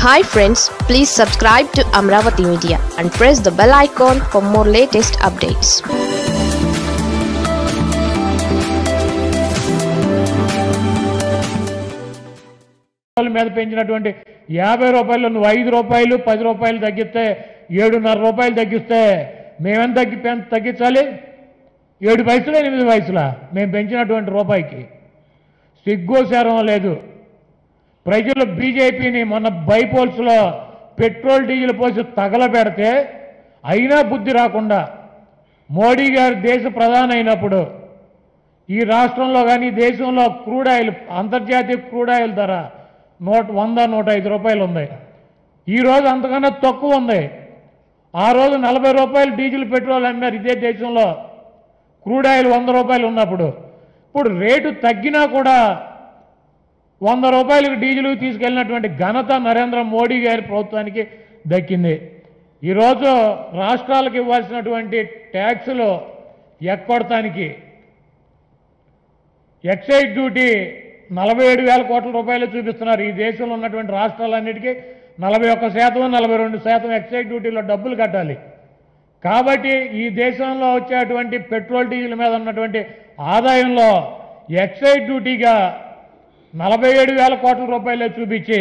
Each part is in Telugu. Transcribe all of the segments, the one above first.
hi friends please subscribe to Amaravati media and press the bell icon for more latest updates రూపాయల మీద పెంచినటువంటి యాభై రూపాయలు నువ్వు ఐదు రూపాయలు పది రూపాయలు తగ్గిస్తే ఏడున్నర రూపాయలు తగ్గిస్తే మేమెంత తగ్గి పెం- తగ్గించాలి ఏడు పైసలు ఎనిమిది పైసలా మేము పెంచినటువంటి రూపాయికి సిగ్గు శరం లేదు ప్రజలు బీజేపీని మొన్న బైపోల్స్లో పెట్రోల్ డీజిల్ పోసి తగలబెడితే అయినా బుద్ధి రాకుండా మోడీ గారు దేశ ప్రధాని అయినప్పుడు ఈ రాష్ట్రంలో కానీ దేశంలో క్రూడ్ ఆయిల్ అంతర్జాతీయ క్రూడ్ ఆయిల్ ధర నూట వంద నూట ఐదు రూపాయలు ఉంది ఈరోజు అంతకన్నా తక్కువ ఉంది ఆ రోజు నలభై రూపాయలు డీజిల్ పెట్రోల్ అమ్మారు ఇదే దేశంలో క్రూడ్ ఆయిల్ వంద రూపాయలు ఉన్నప్పుడు ఇప్పుడు రేటు తగ్గినా కూడా వంద రూపాయలకు డీజిల్ తీసుకెళ్ళినటువంటి ఘనత నరేంద్ర మోడీ గారి ప్రభుత్వానికి దక్కింది ఈరోజు రాష్ట్రాలకు ఇవ్వాల్సినటువంటి ట్యాక్సులు ఎక్కొడటానికి ఎక్సైజ్ డ్యూటీ నలభై ఏడు వేల కోట్ల రూపాయలు చూపిస్తున్నారు ఈ దేశంలో ఉన్నటువంటి రాష్ట్రాలన్నిటికీ నలభై ఒక్క శాతం నలభై రెండు శాతం ఎక్సైజ్ డ్యూటీలో డబ్బులు కట్టాలి కాబట్టి ఈ దేశంలో వచ్చేటువంటి పెట్రోల్ డీజిల్ మీద ఉన్నటువంటి ఆదాయంలో ఎక్సైజ్ డ్యూటీగా నలభై ఏడు వేల కోట్ల రూపాయలే చూపించి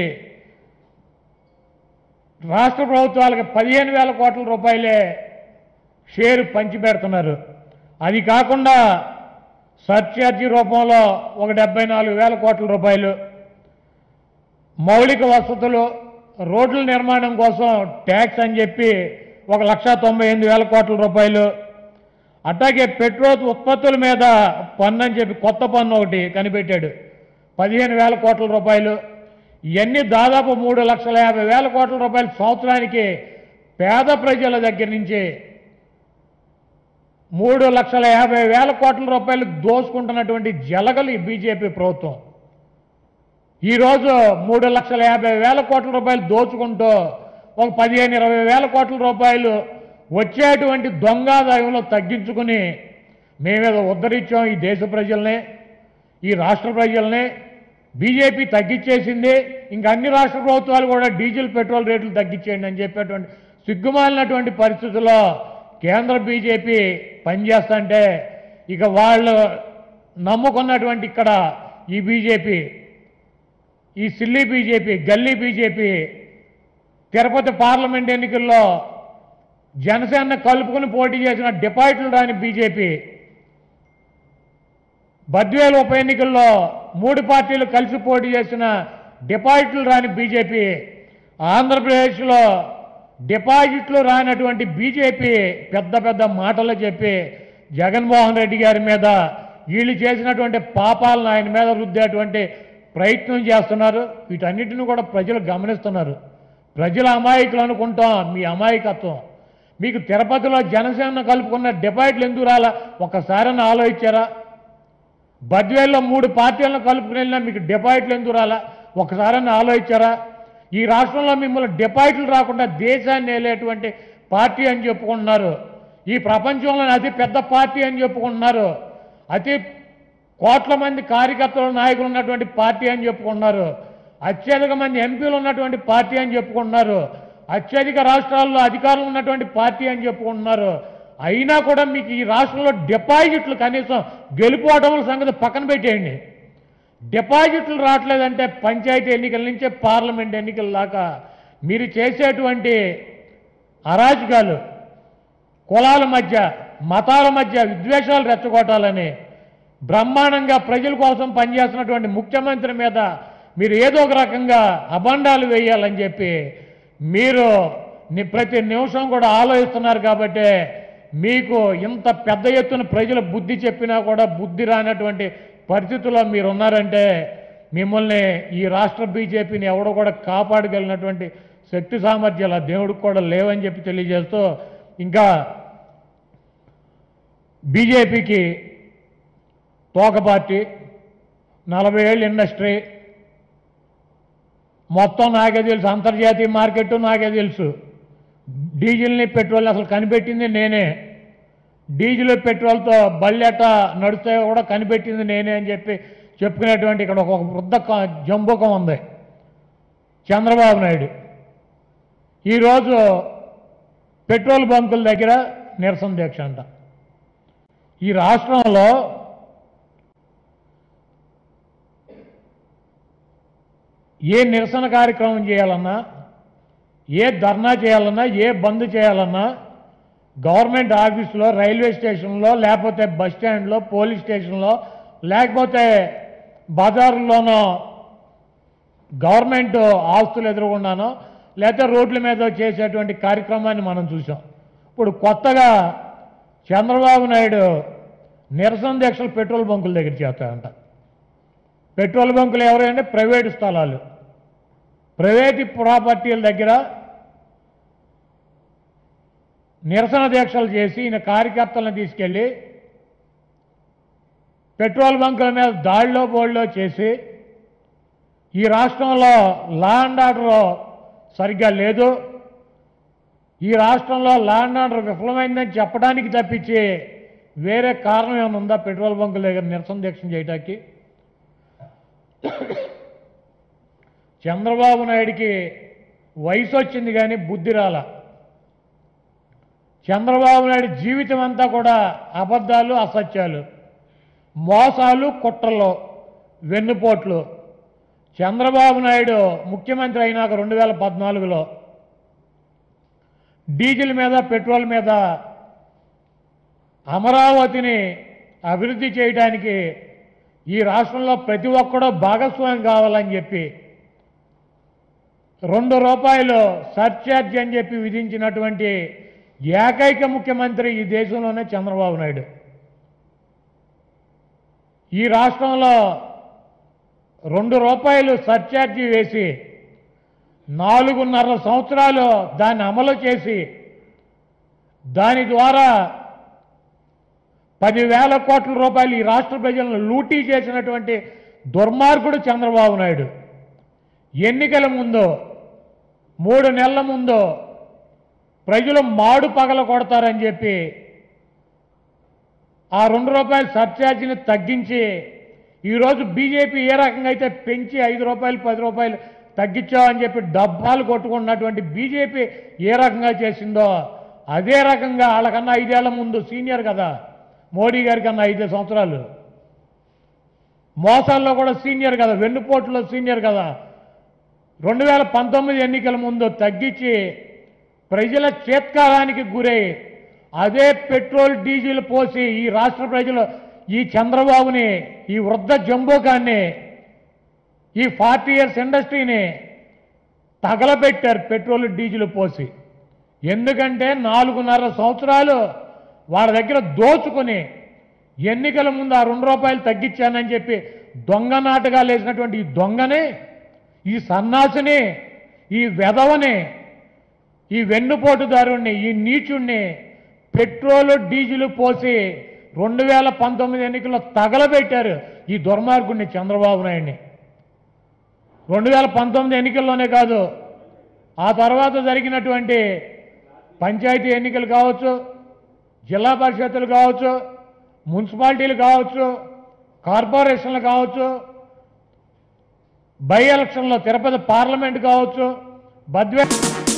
రాష్ట్ర ప్రభుత్వాలకు పదిహేను వేల కోట్ల రూపాయలే షేరు పంచిపెడుతున్నారు అది కాకుండా సర్చార్జీ రూపంలో ఒక డెబ్బై నాలుగు వేల కోట్ల రూపాయలు మౌలిక వసతులు రోడ్ల నిర్మాణం కోసం ట్యాక్స్ అని చెప్పి ఒక లక్ష తొంభై ఎనిమిది వేల కోట్ల రూపాయలు అట్లాగే పెట్రోల్ ఉత్పత్తుల మీద పన్ను అని చెప్పి కొత్త పన్ను ఒకటి కనిపెట్టాడు పదిహేను వేల కోట్ల రూపాయలు ఇవన్నీ దాదాపు మూడు లక్షల యాభై వేల కోట్ల రూపాయలు సంవత్సరానికి పేద ప్రజల దగ్గర నుంచి మూడు లక్షల యాభై వేల కోట్ల రూపాయలు దోసుకుంటున్నటువంటి జలగలు ఈ బీజేపీ ప్రభుత్వం ఈరోజు మూడు లక్షల యాభై వేల కోట్ల రూపాయలు దోచుకుంటూ ఒక పదిహేను ఇరవై వేల కోట్ల రూపాయలు వచ్చేటువంటి దొంగాదాయంలో తగ్గించుకుని మేమేదో ఉద్ధరించాం ఈ దేశ ప్రజల్ని ఈ రాష్ట్ర ప్రజల్ని బీజేపీ తగ్గించేసింది ఇంకా అన్ని రాష్ట్ర ప్రభుత్వాలు కూడా డీజిల్ పెట్రోల్ రేట్లు తగ్గించేయండి అని చెప్పేటువంటి సిగ్గుమాలినటువంటి పరిస్థితుల్లో కేంద్ర బీజేపీ పనిచేస్తుంటే ఇక వాళ్ళు నమ్ముకున్నటువంటి ఇక్కడ ఈ బీజేపీ ఈ సిల్లీ బీజేపీ గల్లీ బీజేపీ తిరుపతి పార్లమెంట్ ఎన్నికల్లో జనసేన కలుపుకుని పోటీ చేసిన డిపాజిట్లు రాని బీజేపీ బద్వేలు ఉప ఎన్నికల్లో మూడు పార్టీలు కలిసి పోటీ చేసిన డిపాజిట్లు రాని బీజేపీ ఆంధ్రప్రదేశ్లో డిపాజిట్లు రానటువంటి బీజేపీ పెద్ద పెద్ద మాటలు చెప్పి జగన్మోహన్ రెడ్డి గారి మీద వీళ్ళు చేసినటువంటి పాపాలను ఆయన మీద రుద్దేటువంటి ప్రయత్నం చేస్తున్నారు వీటన్నిటిని కూడా ప్రజలు గమనిస్తున్నారు ప్రజల అమాయకులు అనుకుంటాం మీ అమాయకత్వం మీకు తిరుపతిలో జనసేన కలుపుకున్న డిపాజిట్లు ఎందుకు రాలా ఒక్కసారైనా ఆలోచించారా బద్వేల్లో మూడు పార్టీలను కలుపుకుని వెళ్ళినా మీకు డిపాజిట్లు ఎందుకు రాలా ఒకసారైనా ఆలోచించారా ఈ రాష్ట్రంలో మిమ్మల్ని డిపాజిట్లు రాకుండా దేశాన్ని వెళ్ళేటువంటి పార్టీ అని చెప్పుకుంటున్నారు ఈ ప్రపంచంలోని అతి పెద్ద పార్టీ అని చెప్పుకుంటున్నారు అతి కోట్ల మంది కార్యకర్తలు నాయకులు ఉన్నటువంటి పార్టీ అని చెప్పుకుంటున్నారు అత్యధిక మంది ఎంపీలు ఉన్నటువంటి పార్టీ అని చెప్పుకుంటున్నారు అత్యధిక రాష్ట్రాల్లో అధికారులు ఉన్నటువంటి పార్టీ అని చెప్పుకుంటున్నారు అయినా కూడా మీకు ఈ రాష్ట్రంలో డిపాజిట్లు కనీసం గెలుపోవటముల సంగతి పక్కన పెట్టేయండి డిపాజిట్లు రావట్లేదంటే పంచాయతీ ఎన్నికల నుంచే పార్లమెంట్ ఎన్నికల దాకా మీరు చేసేటువంటి అరాజకాలు కులాల మధ్య మతాల మధ్య విద్వేషాలు రెచ్చగొట్టాలని బ్రహ్మాండంగా ప్రజల కోసం పనిచేస్తున్నటువంటి ముఖ్యమంత్రి మీద మీరు ఏదో ఒక రకంగా అబండాలు వేయాలని చెప్పి మీరు ని- ప్రతి నిమిషం కూడా ఆలోచిస్తున్నారు కాబట్టి మీకు ఇంత పెద్ద ఎత్తున ప్రజల బుద్ధి చెప్పినా కూడా బుద్ధి రానటువంటి పరిస్థితుల్లో మీరు ఉన్నారంటే మిమ్మల్ని ఈ రాష్ట్ర బీజేపీని ఎవడో కూడా కాపాడగలిగినటువంటి శక్తి సామర్థ్యాలు ఆ దేవుడికి కూడా లేవని చెప్పి తెలియజేస్తూ ఇంకా బీజేపీకి తోక పార్టీ నలభై ఏళ్ళు ఇండస్ట్రీ మొత్తం నాకే తెలుసు అంతర్జాతీయ మార్కెట్ నాకే తెలుసు డీజిల్ని పెట్రోల్ని అసలు కనిపెట్టింది నేనే డీజిల్ పెట్రోల్తో బళ్ళెట నడుస్తాయో కూడా కనిపెట్టింది నేనే అని చెప్పి చెప్పుకునేటువంటి ఇక్కడ ఒక వృద్ధ క- జంబుకం ఉంది చంద్రబాబు నాయుడు ఈరోజు పెట్రోల్ బంకుల దగ్గర నిరసన దీక్ష అంట ఈ రాష్ట్రంలో ఏ నిరసన కార్యక్రమం చేయాలన్నా ఏ ధర్నా చేయాలన్నా ఏ బంద్ చేయాలన్నా గవర్నమెంట్ ఆఫీసులో రైల్వే స్టేషన్లో లేకపోతే బస్ స్టాండ్లో పోలీస్ స్టేషన్లో లేకపోతే బజారుల్లోనో గవర్నమెంట్ ఆస్తులు ఎదురుగుండానో లేకపోతే రోడ్ల మీద చేసేటువంటి కార్యక్రమాన్ని మనం చూసాం ఇప్పుడు కొత్తగా చంద్రబాబు నాయుడు నిరసన దీక్షలు పెట్రోల్ బంకుల దగ్గర చేస్తాయంట పెట్రోల్ బంకులు ఎవరంటే ప్రైవేటు స్థలాలు ప్రైవేటు ప్రాపర్టీల దగ్గర నిరసన దీక్షలు చేసి ఈయన కార్యకర్తలను తీసుకెళ్ళి పెట్రోల్ బంకుల మీద దాడిలో బోడిలో చేసి ఈ రాష్ట్రంలో లా అండ్ ఆర్డర్ సరిగ్గా లేదు ఈ రాష్ట్రంలో లా అండ్ ఆర్డర్ విఫలమైందని చెప్పడానికి తప్పించి వేరే కారణం ఏమైనా ఉందా పెట్రోల్ బంకుల దగ్గర నిరసన దీక్ష చేయడానికి చంద్రబాబు నాయుడికి వయసు వచ్చింది కానీ బుద్ధి రాల చంద్రబాబు నాయుడు జీవితం అంతా కూడా అబద్ధాలు అసత్యాలు మోసాలు కుట్రలు వెన్నుపోట్లు చంద్రబాబు నాయుడు ముఖ్యమంత్రి అయినాక రెండు వేల పద్నాలుగులో డీజిల్ మీద పెట్రోల్ మీద అమరావతిని అభివృద్ధి చేయడానికి ఈ రాష్ట్రంలో ప్రతి ఒక్కడూ భాగస్వామ్యం కావాలని చెప్పి రెండు రూపాయలు సర్చార్జ్ అని చెప్పి విధించినటువంటి ఏకైక ముఖ్యమంత్రి ఈ దేశంలోనే చంద్రబాబు నాయుడు ఈ రాష్ట్రంలో రెండు రూపాయలు సర్చార్జీ వేసి నాలుగున్నర సంవత్సరాలు దాన్ని అమలు చేసి దాని ద్వారా పదివేల కోట్ల రూపాయలు ఈ రాష్ట్ర ప్రజలను లూటీ చేసినటువంటి దుర్మార్గుడు చంద్రబాబు నాయుడు ఎన్నికల ముందు మూడు నెలల ముందు ప్రజలు మాడు పగల కొడతారని చెప్పి ఆ రెండు రూపాయల సర్చార్జీని తగ్గించి ఈరోజు బీజేపీ ఏ రకంగా అయితే పెంచి ఐదు రూపాయలు పది రూపాయలు తగ్గించామని చెప్పి డబ్బాలు కొట్టుకున్నటువంటి బీజేపీ ఏ రకంగా చేసిందో అదే రకంగా వాళ్ళకన్నా ఐదేళ్ల ముందు సీనియర్ కదా మోడీ గారి కన్నా ఐదు సంవత్సరాలు మోసాల్లో కూడా సీనియర్ కదా వెన్నుపోటులో సీనియర్ కదా రెండు వేల పంతొమ్మిది ఎన్నికల ముందు తగ్గించి ప్రజల చేత్కారానికి గురై అదే పెట్రోల్ డీజిల్ పోసి ఈ రాష్ట్ర ప్రజలు ఈ చంద్రబాబుని ఈ వృద్ధ జంబోకాన్ని ఈ ఫార్టీ ఇయర్స్ ఇండస్ట్రీని తగలబెట్టారు పెట్రోల్ డీజిల్ పోసి ఎందుకంటే నాలుగున్నర సంవత్సరాలు వాళ్ళ దగ్గర దోచుకొని ఎన్నికల ముందు ఆ రెండు రూపాయలు తగ్గించానని చెప్పి దొంగ నాటకాలు వేసినటువంటి ఈ దొంగని ఈ సన్నాసిని ఈ వెధవని ఈ వెన్నుపోటుదారుణ్ణి ఈ నీచుణ్ణి పెట్రోలు డీజిల్ పోసి రెండు వేల పంతొమ్మిది ఎన్నికల్లో తగలబెట్టారు ఈ దుర్మార్గుడిని చంద్రబాబు నాయుడిని రెండు వేల పంతొమ్మిది ఎన్నికల్లోనే కాదు ఆ తర్వాత జరిగినటువంటి పంచాయతీ ఎన్నికలు కావచ్చు జిల్లా పరిషత్తులు కావచ్చు మున్సిపాలిటీలు కావచ్చు కార్పొరేషన్లు కావచ్చు బై ఎలక్షన్లో తిరుపతి పార్లమెంట్ కావచ్చు బద్వే